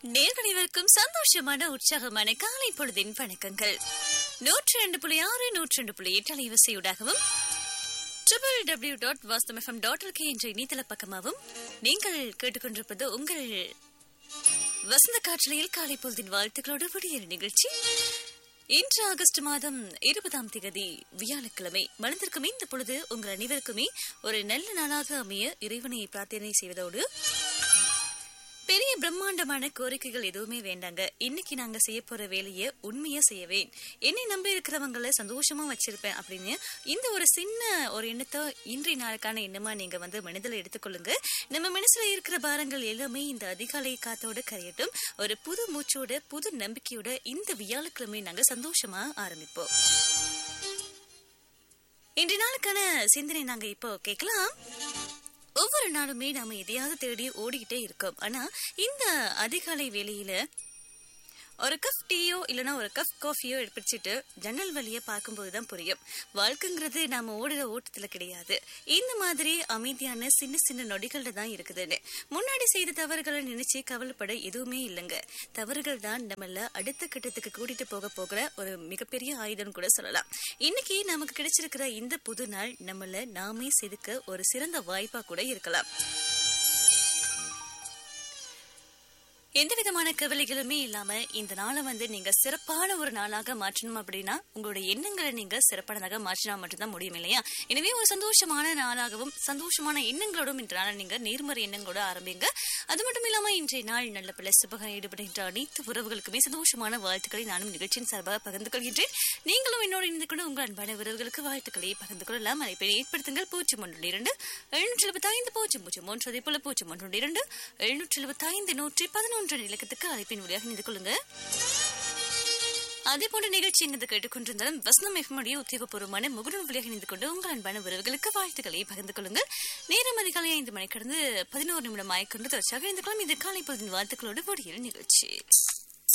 நேர்கணிவருக்கும் சந்தோஷமான உற்சாகமான காலை பொழுதின் வணக்கங்கள் நூற்றி ரெண்டு புள்ளி ஆறு நூற்றி ரெண்டு புள்ளி எட்டு அலைவரிசையூடாகவும் ட்ரிபிள் டபிள்யூ டாட் வாஸ்தம் டாட் எல்கே என்ற இணையதள பக்கமாகவும் நீங்கள் கேட்டுக்கொண்டிருப்பது உங்கள் வசந்த காற்றலையில் காலை பொழுதின் வாழ்த்துக்களோடு விடியல் நிகழ்ச்சி இன்று ஆகஸ்ட் மாதம் இருபதாம் தேதி வியாழக்கிழமை மலர்ந்திருக்கும் இந்த பொழுது உங்கள் அனைவருக்குமே ஒரு நல்ல நாளாக அமைய இறைவனை பிரார்த்தனை செய்வதோடு பெரிய பிரம்மாண்டமான கோரிக்கைகள் எதுவுமே வேண்டாங்க இன்னைக்கு நாங்க செய்ய போற வேலையை உண்மையா செய்யவேன் என்னை நம்பி இருக்கிறவங்கள சந்தோஷமா வச்சிருப்பேன் அப்படின்னு இந்த ஒரு சின்ன ஒரு எண்ணத்தை இன்றைய நாளுக்கான எண்ணமா நீங்க வந்து மனதில் எடுத்துக்கொள்ளுங்க நம்ம மனசுல இருக்கிற பாரங்கள் எல்லாமே இந்த அதிகாலை காத்தோட கரையட்டும் ஒரு புது மூச்சோட புது நம்பிக்கையோட இந்த வியாழக்கிழமை நாங்க சந்தோஷமா ஆரம்பிப்போம் இன்றைய நாளுக்கான சிந்தனை நாங்க இப்போ கேட்கலாம் ஒவ்வொரு நாளுமே நாம எதையாவது தேடி ஓடிக்கிட்டே இருக்கோம் ஆனா இந்த அதிகாலை வேளையில ஒரு கப் டீயோ இல்லனா ஒரு கப் காஃபியோ எடுப்பிடிச்சிட்டு ஜன்னல் வழிய பார்க்கும்போது தான் புரியும் வாழ்க்கைங்கிறது நாம ஓடுற ஓட்டத்துல கிடையாது இந்த மாதிரி அமைதியான சின்ன சின்ன நொடிகள்ல தான் இருக்குதுன்னு முன்னாடி செய்த தவறுகளை நினைச்சு கவலைப்பட எதுவுமே இல்லைங்க தவறுகள் தான் நம்மள அடுத்த கட்டத்துக்கு கூட்டிட்டு போக போகிற ஒரு மிகப்பெரிய ஆயுதம் கூட சொல்லலாம் இன்னைக்கு நமக்கு கிடைச்சிருக்கிற இந்த புது நாள் நம்மள நாமே செதுக்க ஒரு சிறந்த வாய்ப்பா கூட இருக்கலாம் எந்த விதமான கவலைகளுமே இல்லாம இந்த நாளை வந்து நீங்க சிறப்பான ஒரு நாளாக மாற்றணும் அப்படின்னா உங்களுடைய எண்ணங்களை நீங்க சிறப்பானதாக மாற்றினா மட்டும்தான் முடியும் இல்லையா எனவே ஒரு சந்தோஷமான நாளாகவும் சந்தோஷமான எண்ணங்களோடும் இந்த நாளை நீங்க நேர்மறை எண்ணங்களோட ஆரம்பிங்க அது மட்டும் இல்லாம இன்றைய நாள் நல்ல பல சுபக ஈடுபடுகின்ற அனைத்து உறவுகளுக்குமே சந்தோஷமான வாழ்த்துக்களை நானும் நிகழ்ச்சியின் சார்பாக பகிர்ந்து கொள்கின்றேன் நீங்களும் என்னோடு இணைந்து கொண்டு உங்கள் அன்பான உறவுகளுக்கு வாழ்த்துக்களை பகிர்ந்து கொள்ளலாம் அழைப்பை ஏற்படுத்துங்கள் பூஜ்ஜியம் ஒன்று இரண்டு எழுநூற்றி எழுபத்தி ஐந்து பூஜ்ஜியம் பூஜ்ஜியம் ஒன்று அதே போல பூஜ்ஜியம் ஒன்று இரண்டு எழுநூற்றி எழுபத்தி ஐந்து நூற்றி பதினொன்று இலக்கத்துக்கு அழைப்பின் வழியாக இணைந்து கொள்ளுங்க அதே போன்ற நிகழ்ச்சி எங்கு கேட்டுக்கொண்டிருந்தாலும் வசனம் எஃப்எம்முடைய உத்தியோகபூர்வமான முகடன் வழியாக இணைந்து கொண்டு உங்கள் அன்பான உறவுகளுக்கு வாழ்த்துக்களை பகிர்ந்து கொள்ளுங்கள் நேரம் அதிகாலை ஐந்து மணி கடந்து பதினோரு நிமிடம் ஆய்க்கொண்டு தொடர்ச்சியாக இணைந்து கொள்ளும் இது காலை பொழுதின் வாழ்த்துக்களோடு பொடியில் நிகழ்ச்சி